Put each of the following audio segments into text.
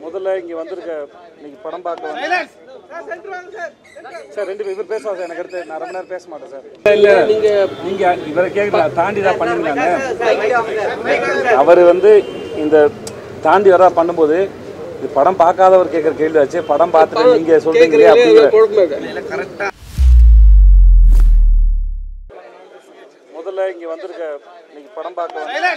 முதல்ல இங்கே வந்திருக்க இன்னைக்கு படம் பார்க்க வந்து சார் ரெண்டு பேர் இவர் பேசுவா சார் எனக்கு அடுத்து நான் ரொம்ப நேரம் பேச மாட்டேன் சார் இல்லை நீங்கள் நீங்கள் இவரை கேட்கல தாண்டி தான் பண்ணிருந்தாங்க அவர் வந்து இந்த தாண்டி வரா பண்ணும்போது இது படம் பார்க்காதவர் கேட்குற கேள்வி ஆச்சு படம் பார்த்துட்டு நீங்கள் சொல்கிறீங்களே அப்படிங்கிற முதல்ல இங்கே வந்திருக்க இன்னைக்கு படம் பார்க்க வந்து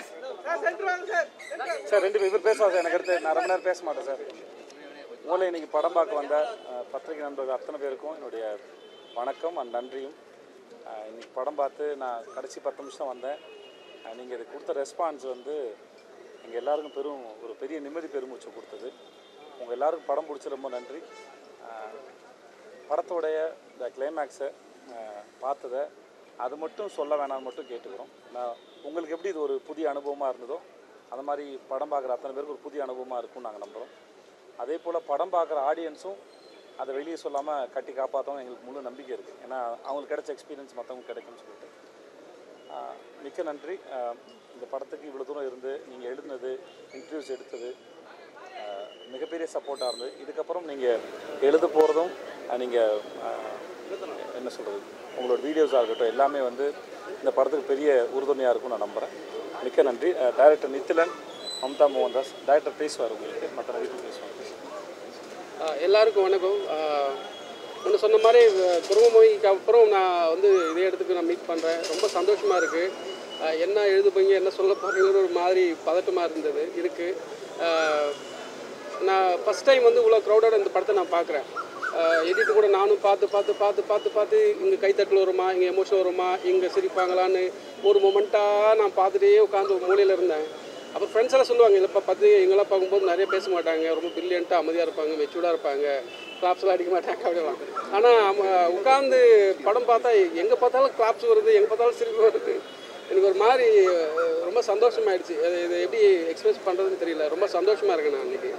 சார் ரெண்டு பேர் இவர் பேசுவா சார் எனக்கு அடுத்து நான் ரொம்ப நேரம் பேச மாட்டேன் சார் மூளை இன்னைக்கு படம் பார்க்க வந்த அஹ், பத்திரிகை நண்பர்கள் அத்தனை பேருக்கும் என்னுடைய வணக்கம் அண்ட் நன்றியும் அஹ், இன்னைக்கு படம் பார்த்து நான் கடைசி பத்து நிமிஷம் வந்தேன் நீங்கள் இதுக்கு கொடுத்த ரெஸ்பான்ஸ் வந்து எங்கள் எல்லாருக்கும் பெரும் ஒரு பெரிய நிம்மதி பெருமூச்சு கொடுத்தது உங்கள் எல்லாருக்கும் படம் பிடிச்ச ரொம்ப நன்றி அஹ், படத்தோடைய இந்த கிளைமேக்ஸை பார்த்ததை அது மட்டும் சொல்ல வேணாம்னு மட்டும் கேட்டுக்கிறோம் நான் உங்களுக்கு எப்படி இது ஒரு புதிய அனுபவமாக இருந்ததோ அந்த மாதிரி படம் பார்க்குற அத்தனை பேருக்கு ஒரு புதிய அனுபவமாக இருக்கும்னு நாங்கள் நம்புகிறோம் அதே போல் படம் பார்க்குற ஆடியன்ஸும் அதை வெளியே சொல்லாமல் கட்டி காப்பாற்றவும் எங்களுக்கு முழு நம்பிக்கை இருக்குது ஏன்னா அவங்களுக்கு கிடைச்ச எக்ஸ்பீரியன்ஸ் மற்றவங்களுக்கு கிடைக்கும்னு சொல்லிட்டு ஆஹ் மிக்க நன்றி ஆஹ் இந்த படத்துக்கு இவ்வளோ தூரம் இருந்து நீங்கள் எழுதுனது இன்டர்வியூஸ் எடுத்தது ஆஹ் மிகப்பெரிய சப்போர்ட்டாக இருந்தது இதுக்கப்புறம் நீங்கள் எழுத போகிறதும் நீங்கள் என்ன சொல்கிறது உங்களோட வீடியோஸாக இருக்கட்டும் எல்லாமே வந்து இந்த படத்துக்கு பெரிய உறுதுணையாக இருக்கும்னு நான் நம்புகிறேன் மிக்க நன்றி டைரக்டர் நித்திலன் மம்தா மோகன்தாஸ் டைரக்டர் பேசுவார் உங்களுக்கு மற்ற வீட்டில் பேசுவாங்க ஆஹ் எல்லாருக்கும் வணக்கம் ஒன்று சொன்ன மாதிரி அஹ் குடும்ப மொழிக்கு அப்புறம் நான் வந்து இதே இடத்துக்கு நான் மீட் பண்ணுறேன் ரொம்ப சந்தோஷமாக இருக்குது என்ன எழுத போறீங்க என்ன சொல்ல போகிறீங்கன்னு ஒரு மாதிரி பதட்டமாக இருந்தது இருக்குது நான் ஃபஸ்ட் டைம் வந்து இவ்வளோ க்ரௌடோட இந்த படத்தை நான் பார்க்குறேன் எடிட் கூட நானும் பார்த்து பார்த்து பார்த்து பார்த்து பார்த்து இங்கே கைத்தட்டல் வருமா இங்கே எமோஷன் வருமா இங்கே சிரிப்பாங்களான்னு ஒரு மொமெண்ட்டாக நான் பார்த்துட்டே உட்காந்து ஒரு மூலையில் இருந்தேன் அப்போ ஃப்ரெண்ட்ஸ் எல்லாம் சொல்லுவாங்க இல்லைப்பா பத்து எங்கெல்லாம் பார்க்கும்போது நிறைய பேச மாட்டாங்க ரொம்ப பிரில்லியண்ட்டாக அமைதியாக இருப்பாங்க மெச்சூர்டாக இருப்பாங்க கிளாப்ஸ்லாம் அடிக்க மாட்டாங்க அப்படிலாம் ஆனால் உட்காந்து படம் பார்த்தா எங்கே பார்த்தாலும் கிளாப்ஸ் வருது எங்கே பார்த்தாலும் சிரிப்பு வருது எனக்கு ஒரு மாதிரி அஹ், ரொம்ப சந்தோஷமாயிடுச்சு அது இது எப்படி எக்ஸ்பிரஸ் பண்ணுறதுன்னு தெரியல ரொம்ப சந்தோஷமாக இருக்கேன் நான் அன்றைக்கி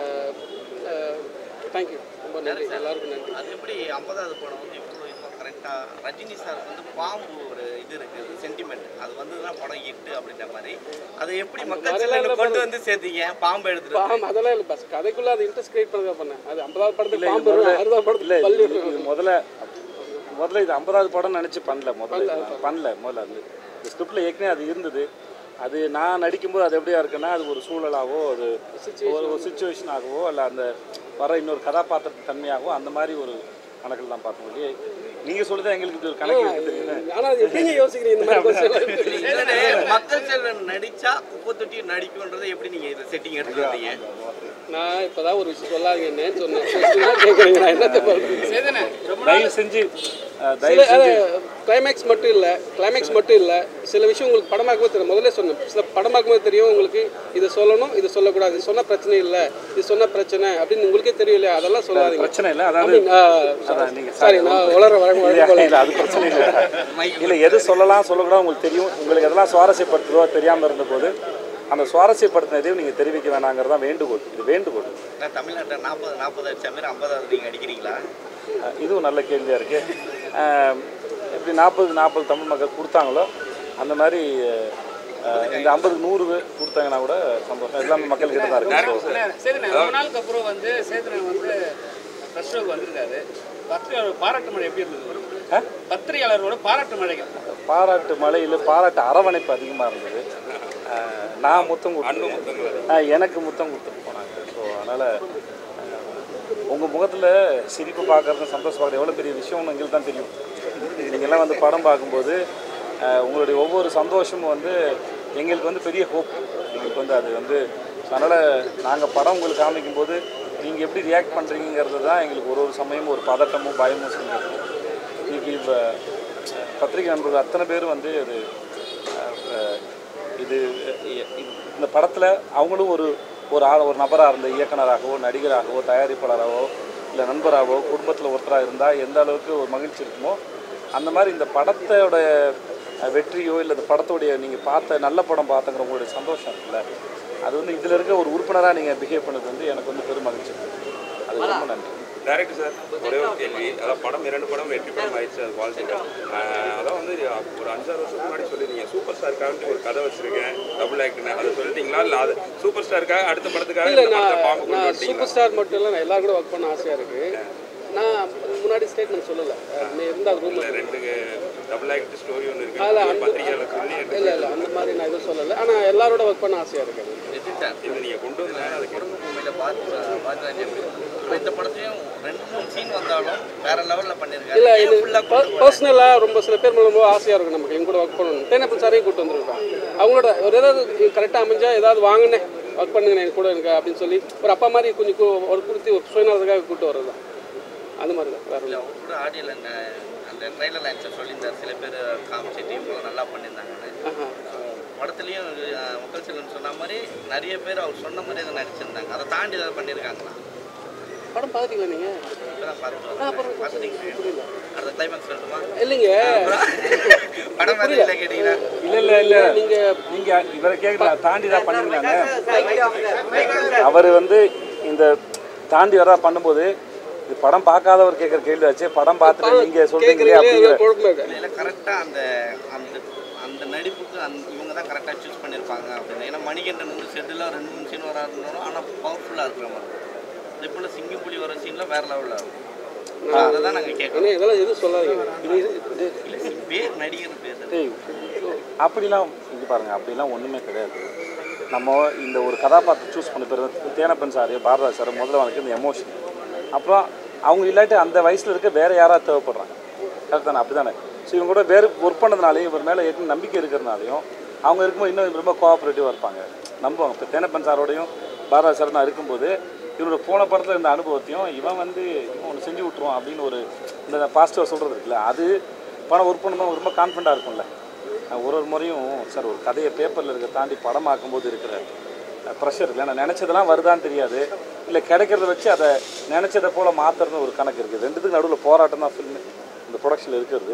தேங்க்யூ ரொம்ப நன்றி எல்லாருக்கும் நன்றி அது எப்படி ஐம்பதாவது படம் வந்து இப்போ இப்போ கரெக்டாக ரஜினி சார் வந்து பாம்பு ஒரு இது இருக்குது சென்டிமெண்ட் அது வந்து தான் படம் எட்டு அப்படின்ற மாதிரி அதை எப்படி மக்கள் சிலர் கொண்டு வந்து சேர்த்தீங்க பாம்பு எடுத்துட்டு பாம் அதெல்லாம் இல்லை பஸ் கதைக்குள்ள அது இன்ட்ரெஸ்ட் கிரியேட் பண்ணதா பண்ணேன் அது ஐம்பதாவது படத்துக்கு பாம்பு வரும் அறுபதாவது இல்லை படத்துக்கு பல்லு இது இது முதல்ல முதல்ல இது ஐம்பதாவது படம் நினச்சி பண்ணல முதல்ல நான் பண்ணல முதல்ல அது இந்த ஸ்கிரிப்டில் ஏற்கனவே அது இருந்தது அது நான் நடிக்கும்போது அது எப்படியா இருக்குன்னா அது ஒரு சூழலாகவோ அது ஒரு ஒரு சுச்சுவேஷனாகவோ இல்லை அந்த வர இன்னொரு கதாபாத்திர தன்மையாகவோ அந்த மாதிரி ஒரு கணக்கில் தான் பார்க்க முடியும் நீங்கள் சொல்லுதான் எங்களுக்கு இப்படி ஒரு கணக்கு இருக்கு தெரியுது ஆனால் அது எப்படிங்க யோசிக்கிறீங்க இந்த மாதிரி question இல்லைண்ணே, மக்கள் செல்வன் நடிச்சா குப்பை தொட்டி நடிக்கும்ன்றதை எப்படி நீங்க இதை செட்டிங் எடுத்துட்டு வந்தீங்க நான் இப்போதான் ஒரு விஷயம் சொல்லாதீங்கன்னு சொன்னேன் கேட்குறீங்க நான் என்னத்தை பண்ணுறேன் தயவு செஞ்சு அஹ், தயவு சில செஞ்சு கிளைமேக்ஸ் மட்டும் இல்லை கிளைமேக்ஸ் மட்டும் இல்லை சில விஷயம் உங்களுக்கு படமாக்கும்போது தெரியும் முதல்ல சொன்னேன் சில படமாக்கும்போது தெரியும் உங்களுக்கு இதை சொல்லணும் இது சொல்லக்கூடாது இது சொன்னால் பிரச்சனை இல்லை இது சொன்னால் பிரச்சனை அப்படின்னு உங்களுக்கே தெரியும் இல்லையா அதெல்லாம் சொல்லாதீங்க பிரச்சனை இல்லை அதாவது I mean, ஆஹ், அதான் நீங்க சாரி நான் வளர வழங்க இல்ல, இல்ல, அது பிரச்சனை இல்லை இல்லை எது சொல்லலாம் சொல்லக்கூடாது உங்களுக்கு தெரியும் உங்களுக்கு எதெல்லாம் சுவாரஸ்யப்படுத்துதோ தெரியாமல் இருந்தபோது அந்த சுவாரஸ்யப்படுத்தின எதையும் நீங்கள் தெரிவிக்க வேணாங்கிறது தான் வேண்டுகோள் இது வேண்டுகோள் நான் தமிழ்நாட்டில் நாற்பது நாற்பது அடிச்ச மாதிரி ஐம்பதாவது நீங்க அடிக்கிறீங்களா அஹ் இதுவும் நல்ல கேள்வியாக இருக்குது எப்படி நாற்பது நாற்பது தமிழ் மக்கள் கொடுத்தாங்களோ அந்த மாதிரி அஹ், இந்த ஐம்பது நூறு கொடுத்தாங்கன்னா கூட சந்தோஷம் எல்லாமே மக்கள் கிட்ட தான் இருக்கு சேதுண்ணே ரொம்ப நாளுக்கு அப்புறம் வந்து சேதுண்ணன் வந்து ப்ரெஸ் ஷோக்கு வந்திருக்காரு பத்திரிகையாளர் பாராட்டு மழை எப்படி இருந்தது பத்திரிகையாளரோட பாராட்டு மழைகள் பாராட்டு மழையில் பாராட்டு அரவணைப்பு அதிகமாக இருந்தது அஹ், நான் முத்தம் கொடுத்து எனக்கு முத்தம் கொடுத்துட்டு போனாங்க ஸோ அதனால் உங்கள் முகத்தில் சிரிப்பு பார்க்கறது சந்தோஷம் பார்க்குறது எவ்வளோ பெரிய விஷயம்னு எங்களுக்கு தான் தெரியும் நீங்கள்லாம் வந்து படம் பார்க்கும்போது அஹ், உங்களுடைய ஒவ்வொரு சந்தோஷமும் வந்து எங்களுக்கு வந்து பெரிய ஹோப் எங்களுக்கு வந்து அது வந்து அதனால் நாங்கள் படம் உங்களுக்கு காமிக்கும்போது நீங்கள் எப்படி ரியாக்ட் பண்ணுறீங்கிறது தான் எங்களுக்கு ஒரு ஒரு சமயமும் ஒரு பதட்டமும் பயமும் சொல்லுங்கள் இன்னைக்கு இப்போ பத்திரிகை நண்பர்கள் அத்தனை பேரும் வந்து அது அஹ், இது இ- இது- இந்த படத்தில் அவங்களும் ஒரு ஒரு ஆள் ஒரு நபராக இருந்த இயக்குனராகவோ நடிகராகவோ தயாரிப்பாளராகவோ இல்லை நண்பராகவோ குடும்பத்தில் ஒருத்தராக இருந்தால் எந்த அளவுக்கு ஒரு மகிழ்ச்சி இருக்குமோ அந்த மாதிரி இந்த படத்தோட அஹ், வெற்றியோ இல்லை இந்த படத்தோடைய நீங்கள் பார்த்த நல்ல படம் பார்த்தங்கிற உங்களுடைய சந்தோஷம் இருக்குல்ல அது வந்து இதில் இருக்க ஒரு உறுப்பினராக நீங்கள் பிஹேவ் பண்ணது வந்து எனக்கு வந்து பெரும் மகிழ்ச்சி அது ரொம்ப நன்றி டேரக்டர் சார் ஒரே ஒரு கேள்வி அதான் படம் இரண்டு படம் வெற்றி படம் ஆயிடுச்சு அது வாழ்த்துக்கள் ஆஹ் அதான் வந்து ஒரு அஞ்சாறு வருஷத்துக்கு முன்னாடி சொல்லியிருந்தீங்க சூப்பர் ஸ்டாருக்காக ஒரு கதை வச்சிருக்கேன் டபுள் ஆக்ட்னு அதை சொல்லிட்டீங்களா இல்லை அது சூப்பர் ஸ்டாருக்காக அடுத்த படத்துக்காக இல்லை இந்த நான் படத்தை பாம்பு கொண்டு நான் வந்துட்டீங்களா சூப்பர் ஸ்டார் மட்டும் இல்லை நான் எல்லாரும் கூட ஒர்க் பண்ண ஆசையாக இருக்குது நான் முன்னாடி ஸ்டேட்மெண்ட் சொல்லலை நீ இருந்தால் ரூம் இல்லை ரெண்டு டபுள் ஆக்ட் ஸ்டோரி ஒன்று அதில் இருக்கு அந்த பத்திரிகையில் சொல்லி இல்லை இல்லை அந்த மாதிரி நான் எதுவும் சொல்லலை ஆனால் எல்லாரோட ஒர்க் பண்ண ஆசையாக இருக்குது நிதின் சார் இல்லை நீங்கள் கொண்டு வந்தாங்க அதை குடும்ப பூமியில் பார்த்து பார்த்து இப்போ இந்த படத்தையும் ரெண்டு மூணு சீன் வந்தாலும் வேற லெவலில் பண்ணியிருக்காரு இல்லை ஏன் இது ஃபுல்லாக கொண்டு போகல? பர்சனலாக ரொம்ப சில பேர் மேலே ரொம்ப ஆசையாக இருக்கும் நமக்கு எங்க கூட ஒர்க் பண்ணணும் தேனப்பன் சாரையும் கூட்டு வந்துருக்கோம் அவங்களோட ஒரு ஏதாவது கரெக்டாக அமைஞ்சா ஏதாவது வாங்கினேன் ஒர்க் பண்ணுங்க என் கூட எனக்கு அப்படின்னு சொல்லி ஒரு அப்பா மாதிரி கொஞ்சம் கு- ஒரு குறித்து ஒரு சுயநலத்துக்காக கூட்டு வர்றது தான் அந்த மாதிரி தான் வேற இல்லை ஒன்றும் அவங்க கூட ஆடியோவில் அந்த ட்ரைலர் லைன்ஸை சொல்லியிருந்தார் சில பேர் காமிச்சு டீம்லாம் நல்லா பண்ணியிருந்தாங்கன்னு ஆஹா படத்துலையும் அஹ், மக்கள் செல்வன் சொன்ன மாதிரி நிறைய பேர் அவர் சொன்ன மாதிரி அதை நடிச்சிருந்தாங்க அதை தாண்டி ஏதாவது பண்ணியிருக்காங்களா படம் பார்த்துட்டீங்களா நீங்கள் இப்போதான் பார்த்து பார்த்துட்டீங்க அடுத்த கிளைமேக்ஸ் சொல்லணுமா இல்லைங்க படம் மாதிரி இல்லை கேட்டிங்கன்னா இல்லை இல்லை இல்லை நீங்கள் நீங்கள் இவரை கேட்கல தாண்டி தான் பண்ணிருக்காங்க அவர் வந்து இந்த தாண்டி வரா பண்ணும்போது இது படம் பார்க்காதவர் கேட்குற கேள்வி ஆச்சு படம் பார்த்துட்டு நீங்கள் சொல்கிறீங்களே அப்படிங்கிற குழப்பம் இல்லை கரெக்டாக அந்த அந்த அந்த நடிப்புக்கு அந்த இவங்க தான் கரெக்டாக சூஸ் பண்ணியிருப்பாங்க அப்படின்னு ஏன்னா மணிகண்டன் வந்து செட்டில் ரெண்டு மூணு சீன் வராதுனாலும் ஆனால் பவர்ஃபுல்லாக இருக்கிற மாதிரி அதே போல் சிங்கம் புலி வர சீனில் வேற லெவலில் இருக்கும் அதை தான் நாங்கள் கேட்கணும் ஏன்னா இதெல்லாம் எதுவும் சொல்லாதீங்க இது இது- இல்லை பேர் நடிகர் பேர் டேய் அப்படிலாம் இங்கே பாருங்கள் அப்படிலாம் ஒன்றுமே கிடையாது நம்ம இந்த ஒரு கதாபாத்திரம் சூஸ் பண்ண பேர் தேனப்பன் சார் பாரதா சார் முதல்ல அவனுக்கு இந்த எமோஷன் அப்புறம் அவங்க இல்லாட்டி அந்த வயசில் இருக்க வேறு யாராவது தேவைப்படுறாங்க கரெக்ட் தானே அப்படி தானே ஸோ இவங்க கூட வேறு ஒர்க் பண்ணதுனாலையும் இவர் மேலே ஏற்கனவே நம்பிக்கை இருக்கிறனாலையும் அவங்க இருக்கும்போது இன்னும் ரொம்ப கோஆப்ரேட்டிவாக இருப்பாங்க நம்புவாங்க இப்போ தேனப்பன் சாரோடையும் பாரதா சார் நான் இருக்கும்போது இவரோட போன படத்தில் இருந்த அனுபவத்தையும் இவன் வந்து இவன் ஒன்று செஞ்சு விட்ருவான் அப்படின்னு ஒரு இந்த பாசிட்டிவாக சொல்கிறது இருக்குல்ல அது படம் ஒர்க் பண்ணும்போது ரொம்ப கான்ஃபிடண்ட்டாக இருக்கும்ல நான் ஒரு ஒரு முறையும் சார் ஒரு கதையை பேப்பரில் இருக்க தாண்டி படமாக்கும்போது இருக்கிற ப்ரெஷர் இருக்குல்ல நான் நினச்சதெல்லாம் வருதான்னு தெரியாது இல்லை கிடைக்கிறத வச்சு அதை நினச்சதை போல் மாற்றுறதுன்னு ஒரு கணக்கு இருக்குது ரெண்டுத்துக்கு நடுவில் போராட்டம் தான் ஃபில்மு இந்த ப்ரொடக்ஷனில் இருக்கிறது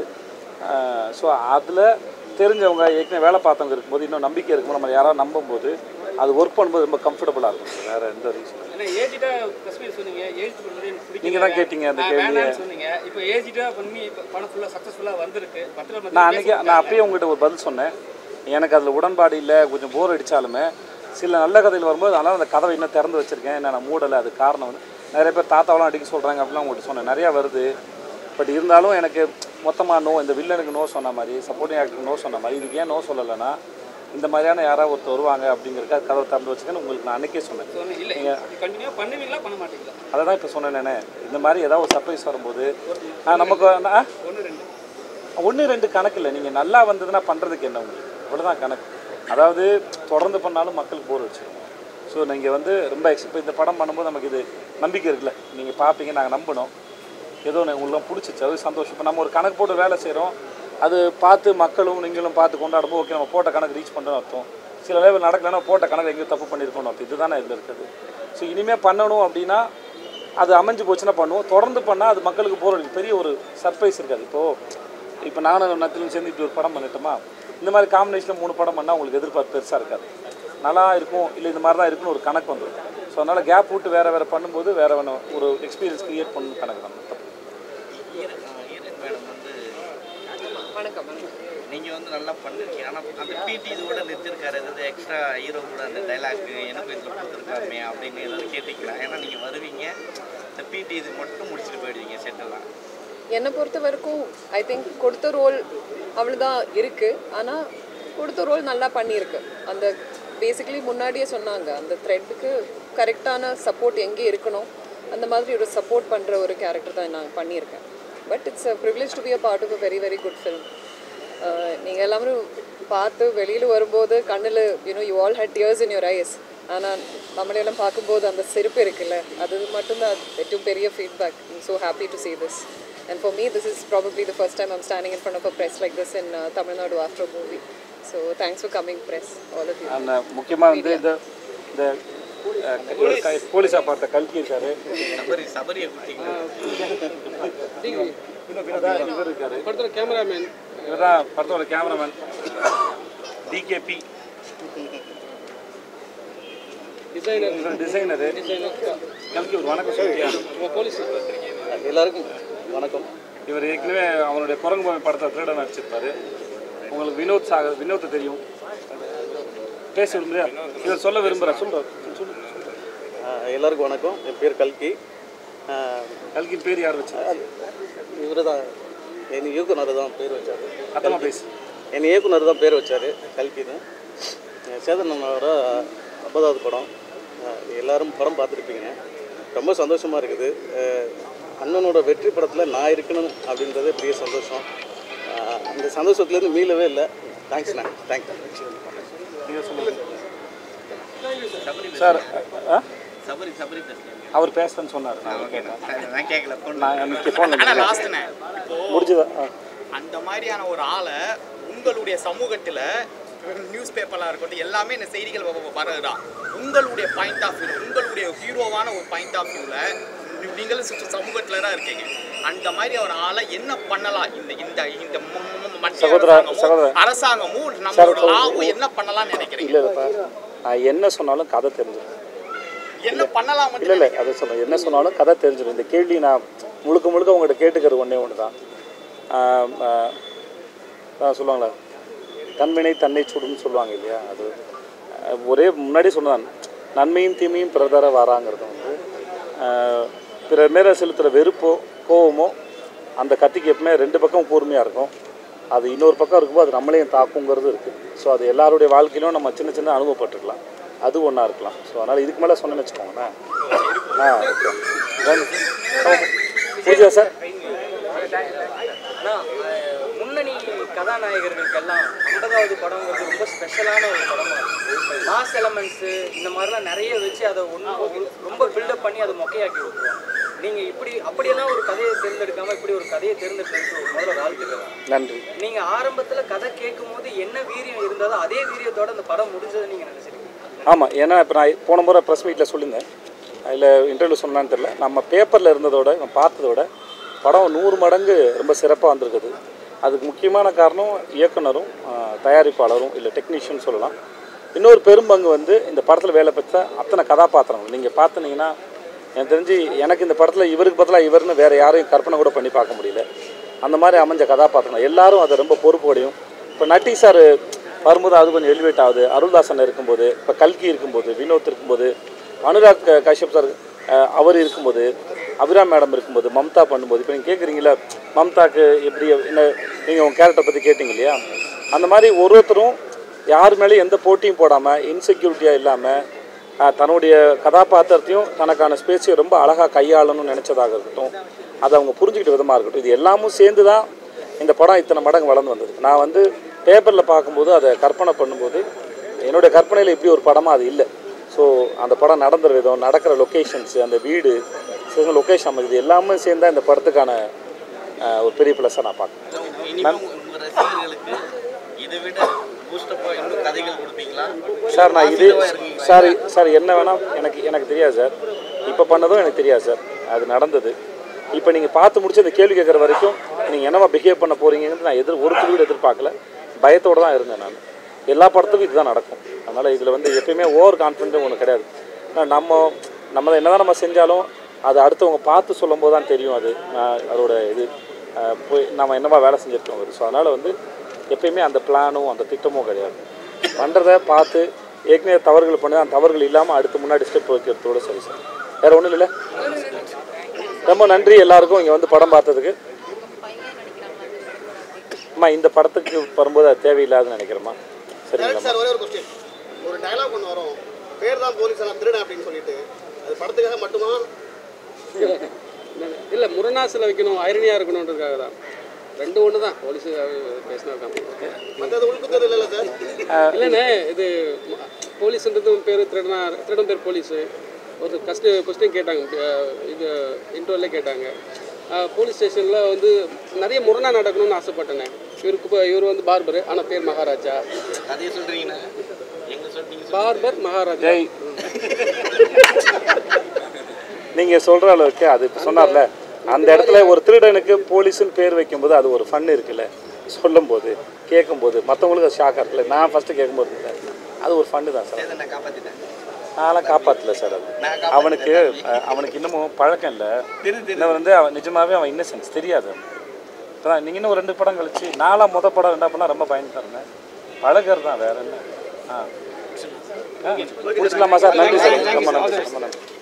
ஸோ அதில் தெரிஞ்சவங்க ஏற்கனவே வேலை பார்த்தவங்க இருக்கும்போது இன்னும் நம்பிக்கை இருக்கும்போது நம்ம யாராவது நம்பும்போது அது ஒர்க் பண்ணும்போது ரொம்ப கம்ஃபர்டபுளாக இருக்கும் வேறு எந்த ரீசன் ஏன்னா ஏஜிட்டா கஷ்மீர் சொன்னீங்க ஏஜ் பண்ணுறது எனக்கு பிடிக்கல. நீங்க தான் கேட்டீங்க அந்த நான் கேள்வியை. வேணாம்னு சொன்னீங்க இப்போ ஏஜிட்டா பண்ணி இப்போ படம் ஃபுல்லாக சக்ஸஸ்ஃபுல்லாக வந்திருக்கு பத்திர நான் அன்றைக்கி நான் அப்பயே உங்ககிட்ட ஒரு பதில் சொன்னேன் எனக்கு அதில் உடன்பாடு இல்லை கொஞ்சம் போர் அடித்தாலுமே சில நல்ல கதைகள் வரும்போது அதனால் அந்த கதவை இன்னும் திறந்து வச்சுருக்கேன் என்ன நான் மூடலை அது காரணம் வந்து நிறைய பேர் தாத்தாவெல்லாம் அடிக்க சொல்கிறாங்க அப்படிலாம் உங்கள்கிட்ட சொன்னேன் நிறையா வருது பட் இருந்தாலும் எனக்கு மொத்தமாக நோ இந்த வில்லனுக்கு நோ சொன்ன மாதிரி சப்போர்ட்டிங் ஆக்டருக்கு நோ சொன்ன மாதிரி இதுக்கு ஏன் நோ சொல்லலைன்னா இந்த மாதிரியான யாராவது ஒருத்தர் வருவாங்க அப்படிங்கிறக்க கதவை திறந்து வச்சுக்கன்னு உங்களுக்கு நான் அன்றைக்கே சொன்னேன் சொன்னீங்க இல்லை அப்படி கண்டினியூ பண்ணுவீங்களா பண்ண மாட்டீங்களா அதை தான் இப்போ சொன்னேனே இந்த மாதிரி ஏதாவது ஒரு சர்ப்ரைஸ் வரும்போது ஆ, நமக்கு ஆ ஒன்று ரெண்டு ஒன்று ரெண்டு கணக்கு இல்லை நீங்கள் நல்லா வந்ததுன்னா பண்ணுறதுக்கு என்ன உங்களுக்கு அவ்வளோதான் கணக்கு அதாவது தொடர்ந்து பண்ணாலும் மக்களுக்கு போர் வச்சிருக்கும் ஸோ நீங்கள் வந்து ரொம்ப எக்ஸ் இப்போ இந்த படம் பண்ணும்போது நமக்கு இது நம்பிக்கை இருக்குல்ல நீங்கள் பார்ப்பீங்க நாங்கள் நம்பினோம் ஏதோ ஒன்று உங்களுக்கு பிடிச்சிச்சு அது சந்தோஷம் இப்போ நம்ம ஒரு கணக்கு போட்டு வேலை செய்கிறோம் அது பார்த்து மக்களும் நீங்களும் பார்த்து கொண்டாடும்போது ஓகே நம்ம போட்ட கணக்கு ரீச் பண்ணுறோம் அர்த்தம் சில லெவல் நடக்கலைன்னா போட்ட கணக்கு எங்கேயும் தப்பு பண்ணியிருக்கோம் அர்த்தம் இதுதானே இதில் இருக்குது ஸோ இனிமேல் பண்ணணும் அப்படின்னா அது அமைஞ்சு போச்சுன்னா பண்ணுவோம் தொடர்ந்து பண்ணால் அது மக்களுக்கு போகிற பெரிய ஒரு சர்ப்ரைஸ் இருக்காது இப்போது இப்போ நானும் நத்திலும் சேர்ந்து இப்படி ஒரு படம் பண்ணிட்டோமா இந்த மாதிரி காம்பினேஷனில் மூணு படம் பண்ணால் உங்களுக்கு எதிர்பார்ப்பு பெருசாக இருக்காது நல்லா இருக்கும் இல்லை இந்த மாதிரி தான் இருக்குன்னு ஒரு கணக்கு வந்துடும் ஸோ அதனால் கேப் விட்டு வேறு வேறு பண்ணும்போது வேறு வேணும் ஒரு எக்ஸ்பீரியன்ஸ் க்ரியேட் பண்ணணும் கணக்கு தான் தப்பு ஈரன் ஈரன் மேடம் வந்து வணக்கம் நீங்கள் வந்து நல்லா பண்ணிருக்கீங்க ஆனால் அந்த பிடி இதோட நிறுத்திருக்காரு ஏதாவது எக்ஸ்ட்ரா ஹீரோ கூட அந்த டைலாக் எனக்கு இதில் கொடுத்துருக்காருமே அப்படின்னு ஏதாவது கேட்டிங்களா ஏன்னா நீங்கள் வருவீங்க இந்த பிடி இது மட்டும் முடிச்சுட்டு போயிடுவீங்க செட்டெல்லாம் என்னை பொறுத்த வரைக்கும் ஐ திங்க் கொடுத்த ரோல் அவ்வளோதான் இருக்குது ஆனால் கொடுத்த ரோல் நல்லா பண்ணியிருக்கு அந்த பேசிக்கலி முன்னாடியே சொன்னாங்க அந்த த்ரெட்டுக்கு கரெக்டான சப்போர்ட் எங்கே இருக்கணும் அந்த மாதிரி ஒரு சப்போர்ட் பண்ணுற ஒரு கேரக்டர் தான் நான் பண்ணியிருக்கேன் but it's a privilege to be a part of a very very good film நீங்கள் எல்லாரும் பார்த்து வெளியில் வரும்போது கண்ணில் you know you all had tears in your eyes ஆனால் நம்மளையெல்லாம் பார்க்கும்போது அந்த சிரிப்பு இருக்குல்ல அது மட்டும்தான் ഏറ്റവും பெரிய feedback I'm so happy to see this and for me this is probably the first time i'm standing in front of a press like this in uh, tamil nadu after a movie so thanks for coming press all of you அந்த முக்கியமாக வந்து இந்த இந்த அஹ், ஒரு க- போலீஸாக பார்த்த கல்கி இருக்காரு சபரி சபரியை குத்திங்க இவர் இருக்காரு படத்தில் கேமராமேன் இவர் தான் படத்தோட கேமராமேன் டிகேபி டிசைனர் இவர் டிசைனரு கல்கி ஒரு வணக்கம் சொல்லியா போலீஸ் எல்லாருக்கும் வணக்கம் இவர் ஏற்கனவே அவருடைய குரங்கு பொம்மை படத்தை திருட நடிச்சிருப்பாரு உங்களுக்கு வினோத் சாகர் வினோத் தெரியும் பேச விரும்புறியா இவர் சொல்ல விரும்புகிறேன் சொல்கிறேன் சொல்லு ஆஹ் எல்லாருக்கும் வணக்கம் என் பேர் கல்கி கல்கின் பேர் யார் வச்சா இவர் தான் என் இயக்குனர் தான் பேர் வச்சார் சத்தமாக பேசு என் இயக்குனர் தான் பேர் வச்சார் கல்கின்னு அஹ் சேதன் அண்ணனோட ஐம்பதாவது படம் ஆஹ் எல்லாரும் படம் பார்த்துருப்பீங்க ரொம்ப சந்தோஷமாக இருக்குது ஆஹ் அண்ணனோட வெற்றி படத்தில் நான் இருக்கணும் அப்படின்றதே பெரிய சந்தோஷம் ஆஹ் அந்த சந்தோஷத்துலேருந்து மீளவே இல்லை தேங்க்ஸ்ண்ணா தேங்க்யூ நீங்கள் சொல்லுங்கள் சார் ஆ சபரி சபரி பேசுகிறேன் அவர் பேசுறேன்னு சொன்னார் நான் நான் கேட்கல phone நான் அன்னைக்கு ஃபோன் ஆனா லாஸ்ட்ண்ணே இப்போ முடிஞ்சதா ஆ. அந்த மாதிரியான ஒரு ஆளை உங்களுடைய சமூகத்துல நியூஸ் பேப்பர்லாம் இருக்கட்டும் எல்லாமே இந்த செய்திகள் வ- வ- வரதுதான் உங்களுடைய பாயிண்ட் ஆஃப் வியூ உங்களுடைய ஹீரோவான ஒரு பாயிண்ட் ஆஃப் வியூல நீங்களும் சுற்று சமூகத்துல தான் இருக்கீங்க அந்த மாதிரி ஒரு ஆளை என்ன பண்ணலாம் இந்த இந்த இந்த ம- ம- ம- மத்திய சகோதரா, அரசாங்கமும், சகோதரா. அரசாங்கமும் நம்மளோட லாவும் என்ன பண்ணலாம்னு நினைக்கிறீங்க இல்லை இல்லைப்பா நான் என்ன சொன்னாலும் கதை தெரிஞ்சிடும் என்ன பண்ணலாம் இல்லை இல்லை அதை சொல்கிறேன் என்ன சொன்னாலும் கதை தெரிஞ்சிடும் இந்த கேள்வி நான் முழுக்க முழுக்க உங்கள்கிட்ட கேட்டுக்கிறது ஒன்றே ஒன்று தான் ஆம், ஆ, அதான் சொல்லுவாங்களே தன்வினை தன்னை சுடும்னு சொல்லுவாங்க இல்லையா அது ஆ, ஒரே முன்னாடி சொன்னதான் நன்மையும் தீமையும் பிறதர வாராங்கிறது வந்து ஆ, பிறர் மேலே செலுத்துகிற வெறுப்போ கோவமோ அந்த கத்திக்கு எப்பவுமே ரெண்டு பக்கம் கூர்மையாக இருக்கும் அது இன்னொரு பக்கம் இருக்கும்போது அது நம்மளையும் தாக்குங்கிறது இருக்குது ஸோ அது எல்லாருடைய வாழ்க்கையிலும் நம்ம சின்ன சின்ன அனுபவப்பட்டிருக்கலாம் அது ஒன்றா இருக்கலாம் ஸோ அதனால் இதுக்கு மேலே சொன்னேன்னு வச்சுக்கோங்களேன் ஆ ஓகே பூஜா சார் ஆனா, அஹ், முன்னணி கதாநாயகர்களுக்கெல்லாம் ஐம்பதாவது படங்கிறது ரொம்ப ஸ்பெஷலான ஒரு படமா இருக்கு மாஸ் எலமெண்ட்ஸு இந்த மாதிரிலாம் நிறைய வச்சு அதை ஒன்று ரொம்ப பில்டப் பண்ணி அதை மொக்கையாக்கி விட்டுருவோம் நீங்க இப்படி அப்படியெல்லாம் ஒரு கதையை தேர்ந்தெடுக்காம இப்படி ஒரு கதையை தேர்ந்தெடுத்து முதல்ல வாழ்த்துக்கள் நன்றி நீங்க ஆரம்பத்துல கதை கேட்கும் போது என்ன வீரியம் இருந்ததோ அதே வீரியத்தோட அந்த படம் முடிஞ்சதை நீங்க நினைச்சிருக்கீங்க ஆமாம் ஏன்னா இப்போ நான் போன முறை ப்ரெஸ் மீட்டில் சொல்லியிருந்தேன் அதில் இன்டர்வியூ சொன்னான்னு தெரில நம்ம பேப்பரில் இருந்ததோட நம்ம பார்த்ததோட படம் நூறு மடங்கு ரொம்ப சிறப்பாக வந்திருக்குது அதுக்கு முக்கியமான காரணம் இயக்குனரும் ஆ, தயாரிப்பாளரும் இல்லை டெக்னீஷியன் சொல்லலாம் இன்னொரு பெரும்பங்கு வந்து இந்த படத்தில் வேலை பெற்ற அத்தனை கதாபாத்திரங்கள் நீங்கள் பார்த்துனீங்கன்னா எனக்கு தெரிஞ்சு எனக்கு இந்த படத்தில் இவருக்கு பதிலாக இவர்னு வேறு யாரையும் கற்பனை கூட பண்ணி பார்க்க முடியல அந்த மாதிரி அமைஞ்ச கதாபாத்திரங்கள் எல்லாரும் அதை ரொம்ப பொறுப்போடையும் இப்போ நட்டி சார் வரும்போது அது கொஞ்சம் எலிவேட் ஆகுது அருள்தாசன் இருக்கும்போது இப்போ கல்கி இருக்கும்போது வினோத் இருக்கும்போது அனுராக் க- கஷ்யப் சார் அஹ், அவர் இருக்கும்போது அபிராம் மேடம் இருக்கும்போது மம்தா பண்ணும்போது இப்போ நீங்கள் கேட்குறீங்களா மம்தாக்கு எப்படி என்ன நீங்கள் உங்கள் கேரக்டர் பற்றி கேட்டிங்க இல்லையா அந்த மாதிரி ஒரு ஒருத்தரும் யார் மேலேயும் எந்த போட்டியும் போடாமல் இன்செக்யூரிட்டியாக இல்லாமல் ஆஹ் தன்னுடைய கதாபாத்திரத்தையும் தனக்கான ஸ்பேஸையும் ரொம்ப அழகாக கையாளணும்னு நினச்சதாக இருக்கட்டும் அதை அவங்க புரிஞ்சுக்கிட்ட விதமாக இருக்கட்டும் இது எல்லாமும் சேர்ந்து தான் இந்த படம் இத்தனை மடங்கு வளர்ந்து வந்தது நான் வந்து பேப்பரில் பார்க்கும்போது அதை கற்பனை பண்ணும்போது என்னுடைய கற்பனையில் இப்படி ஒரு படமாக அது இல்லை ஸோ அந்த படம் நடந்துற விதம் நடக்கிற லொக்கேஷன்ஸு அந்த வீடு சில லொக்கேஷன் அமைஞ்சது எல்லாமே சேர்ந்தா இந்த படத்துக்கான ஆஹ் ஒரு பெரிய ப்ளஸ்ஸாக நான் பார்க்குறேன் இனிமேல் உங்க ரசிகர்களுக்கு இதை விட பூஸ்டப்பா இன்னும் கதைகள் கொடுப்பீங்களா சார் நான் இது Positive-ஆ இருக்கீங்களா? சார் சார் என்ன வேணால் எனக்கு எனக்கு தெரியாது சார் இப்போ பண்ணதும் எனக்கு தெரியாது சார் அது நடந்தது இப்போ நீங்கள் பார்த்து முடிச்சு அந்த கேள்வி கேட்குற வரைக்கும் நீங்கள் என்னவா பிஹேவ் பண்ண போறீங்கன்னு நான் எதிர் ஒரு துளி கூட எதிர்பார்க்கல பயத்தோடு தான் இருந்தேன் நான் எல்லா படத்துக்கும் இதுதான் நடக்கும் அதனால் இதில் வந்து எப்பயுமே ஓவர் கான்ஃபிடென்ட்டும் ஒன்று கிடையாது ஆனா நம்ம நம்ம என்னதான் நம்ம செஞ்சாலும் அது அடுத்தவங்க பார்த்து சொல்லும்போது தான் தெரியும் அது ஆஹ் அதோட இது ஆஹ் போய் நம்ம என்னவா வேலை செஞ்சுருக்கோம் ஸோ அதனால் வந்து எப்பயுமே அந்த பிளானும் அந்த திட்டமும் கிடையாது பண்ணுறத பார்த்து ஏற்கனவே தவறுகள் பண்ணி அந்த தவறுகள் இல்லாமல் அடுத்து முன்னாடி ஸ்டெப் வைக்கிறதோட சரி சார் வேறு ஒன்றும் இல்லை ரொம்ப நன்றி எல்லாருக்கும் இங்கே வந்து படம் பார்த்ததுக்கு அம்மா இந்த படத்துக்கு வரும்போது அது தேவையில்லாதுன்னு நினைக்கிறேம்மா சரிங்களா சார் ஒரே ஒரு கொஸ்டின் ஒரு டயலாக் ஒன்று வரும் பேர் தான் போலீஸ் நான் திருடன் அப்படின்னு சொல்லிட்டு அது படத்துக்காக மட்டுமா இல்லை முரணாசில் வைக்கணும் ஐரணியாக இருக்கணுன்றதுக்காக தான் ரெண்டு ஒன்று தான் போலீஸ் பேசினா மற்றது உள்குத்தது இல்லைல்ல சார் இல்லைண்ணே இது ம- போலீஸ்ன்றது பேர் திருடனா திருடன் பேர் போலீஸு ஒரு கஸ்ட் கொஸ்டின் கேட்டாங்க அஹ் இது இன்டர்வியூலே கேட்டாங்க அஹ் போலீஸ் ஸ்டேஷனில் வந்து நிறைய முரணா நடக்கணும்னு ஆசைப்பட்டேனே இவருக்கு இப்போ இவர் வந்து பார்பர் ஆனால் பேர் மகாராஜா கதையை சொல்றீங்கண்ணா எங்க சொல்றீங்க பார்பர் மகாராஜா ஜெய் நீங்கள் சொல்கிற அளவுக்கு அது இப்போ சொன்னார்ல அந்த இடத்துல ஒரு திருடனுக்கு போலீஸ்னு பேர் வைக்கும்போது அது ஒரு ஃபன் இருக்குல்ல சொல்லும்போது கேட்கும்போது மற்றவங்களுக்கு அது ஷாக்காக இருக்குல்ல நான் ஃபஸ்ட்டு கேட்கும்போது இருந்தேன் அது ஒரு ஃபன்னு தான் சார் சேதனை காப்பாத்திட்டேன் நான்லாம் காப்பாற்றல சார் அது நான் அவனுக்கு அஹ், அவனுக்கு இன்னமும் பழக்கம் இல்லை இன்னும் வந்து அவன் நிஜமாவே அவன் இன்னசென்ஸ் தெரியாது இப்போ நீங்கள் இன்னும் ஒரு ரெண்டு படம் கழிச்சு நாலாம் முத படம் ரெண்டா படம் ரொம்ப பயந்து இருந்தேன் பழகிறது தான் வேற என்ன ஆ ஆ, முடிச்சுக்கலாமா சார் நன்றி சார் ரொம்ப நன்றி சார் ரொம்ப நன்றி